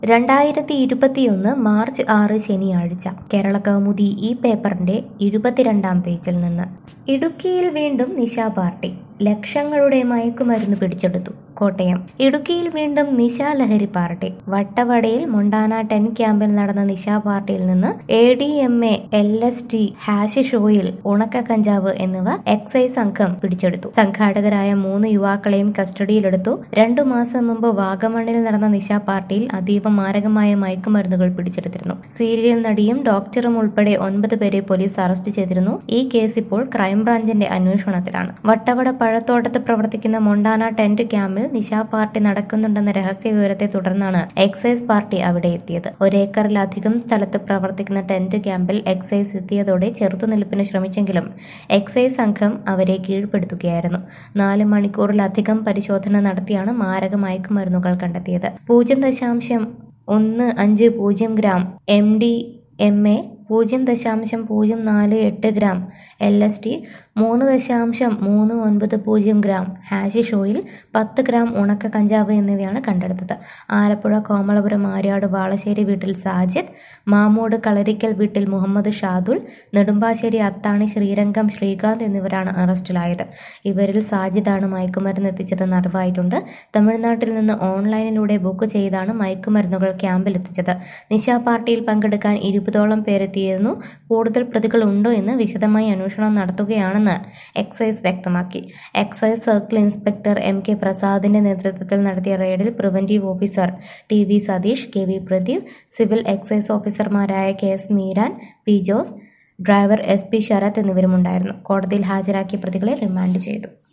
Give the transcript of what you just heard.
രണ്ടായിരത്തി ഇരുപത്തിയൊന്ന് മാർച്ച് ആറ് ശനിയാഴ്ച കേരള കൗമുദി ഈ പേപ്പറിന്റെ ഇരുപത്തിരണ്ടാം പേജിൽ നിന്ന് ഇടുക്കിയിൽ വീണ്ടും നിശാ പാർട്ടി ലക്ഷങ്ങളുടെ മയക്കുമരുന്ന് പിടിച്ചെടുത്തു കോട്ടയം ഇടുക്കിയിൽ വീണ്ടും നിശാ ലഹരി പാർട്ടി വട്ടവടയിൽ മൊണ്ടാന ടെൻ ക്യാമ്പിൽ നടന്ന നിശാ പാർട്ടിയിൽ നിന്ന് A D M A L S T hashish oil ഉണക്ക കഞ്ചാവ് എന്നിവ എക്സൈസ് സംഘം പിടിച്ചെടുത്തു സംഘാടകരായ മൂന്ന് യുവാക്കളെയും കസ്റ്റഡിയിലെടുത്തു രണ്ടു മാസം മുമ്പ് വാഗമണ്ണിൽ നടന്ന നിശാ പാർട്ടിയിൽ അതീവ മാരകമായ മയക്കുമരുന്നുകൾ പിടിച്ചെടുത്തിരുന്നു സീരിയൽ നടിയും ഡോക്ടറും ഉൾപ്പെടെ ഒൻപത് പേരെ പോലീസ് അറസ്റ്റ് ചെയ്തിരുന്നു ഈ കേസ് ഇപ്പോൾ ക്രൈംബ്രാഞ്ചിന്റെ അന്വേഷണത്തിലാണ് വട്ടവട പഴത്തോട്ടത്ത് പ്രവർത്തിക്കുന്ന മൊണ്ടാന ടെന്റ് ക്യാമ്പിൽ നിശാ പാർട്ടി നടക്കുന്നുണ്ടെന്ന രഹസ്യ വിവരത്തെ തുടർന്നാണ് എക്സൈസ് പാർട്ടി അവിടെ എത്തിയത് ഒരേക്കറിലധികം സ്ഥലത്ത് പ്രവർത്തിക്കുന്ന ടെന്റ് ക്യാമ്പിൽ എക്സൈസ് എത്തിയതോടെ ചെറുത്തുനിൽപ്പിന് ശ്രമിച്ചെങ്കിലും എക്സൈസ് സംഘം അവരെ കീഴ്പ്പെടുത്തുകയായിരുന്നു നാല് മണിക്കൂറിലധികം പരിശോധന നടത്തിയാണ് മാരക മയക്കുമരുന്നുകൾ കണ്ടെത്തിയത് പൂജ്യം ദശാംശം ഒന്ന് അഞ്ച് പൂജ്യം gram M D M A പൂജ്യം ദശാംശം പൂജ്യം നാല് എട്ട് ഗ്രാം എൽ എസ് ടി മൂന്ന് ദശാംശം മൂന്ന് ഒൻപത് പൂജ്യം ഗ്രാം ഹാഷിഷ് ഓയിൽ പത്ത് ഗ്രാം ഉണക്ക കഞ്ചാവ് എന്നിവയാണ് കണ്ടെടുത്തത് ആലപ്പുഴ കോമളപുരം ആര്യാട് വാളശ്ശേരി വീട്ടിൽ സാജിദ് മാമൂട് കളരിക്കൽ വീട്ടിൽ മുഹമ്മദ് ഷാദുൽ നെടുമ്പാശ്ശേരി അത്താണി ശ്രീരംഗം ശ്രീകാന്ത് എന്നിവരാണ് അറസ്റ്റിലായത് ഇവരിൽ സാജിദാണ് മയക്കുമരുന്ന് എത്തിച്ചതെന്ന് അറിവായിട്ടുണ്ട് തമിഴ്നാട്ടിൽ നിന്ന് ഓൺലൈനിലൂടെ ബുക്ക് ചെയ്താണ് മയക്കുമരുന്നുകൾ ക്യാമ്പിൽ എത്തിച്ചത് നിശാ പാർട്ടിയിൽ പങ്കെടുക്കാൻ ഇരുപതോളം പേരെത്തിയിരുന്നു കൂടുതൽ പ്രതികൾ ഉണ്ടോ എന്ന് വിശദമായി അന്വേഷണം നടത്തുകയാണെന്ന് എക്സൈസ് വ്യക്തമാക്കി excise circle inspector M K പ്രസാദിന്റെ നേതൃത്വത്തിൽ നടത്തിയ റെയ്ഡിൽ preventive officer T V Satheesh K V Pradeep civil excise ഓഫീസർമാരായ K S Meeran P Jose driver S P Sarath എന്നിവരുമുണ്ടായിരുന്നു കോടതിയിൽ ഹാജരാക്കിയ പ്രതികളെ റിമാൻഡ് ചെയ്തു